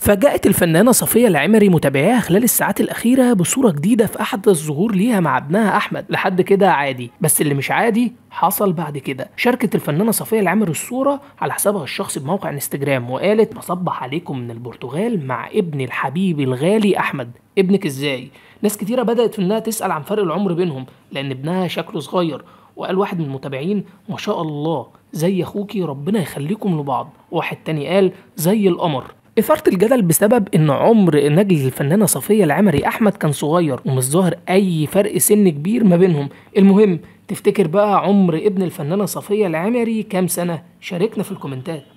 فاجأت الفنانة صفية العمري متابعيها خلال الساعات الأخيرة بصورة جديدة في أحد الظهور ليها مع ابنها أحمد لحد كده عادي بس اللي مش عادي حصل بعد كده شاركت الفنانة صفية العمري الصورة على حسابها الشخصي بموقع انستجرام وقالت بصبح عليكم من البرتغال مع ابني الحبيب الغالي أحمد ابنك ازاي ناس كتيرة بدأت في انها تسأل عن فرق العمر بينهم لأن ابنها شكله صغير وقال واحد من المتابعين ما شاء الله زي اخوكي ربنا يخليكم لبعض واحد تاني قال زي القمر إثارة الجدل بسبب إن عمر نجل الفنانة صفية العمري أحمد كان صغير ومش ظاهر أي فرق سن كبير ما بينهم المهم تفتكر بقى عمر ابن الفنانة صفية العمري كام سنة؟ شاركنا في الكومنتات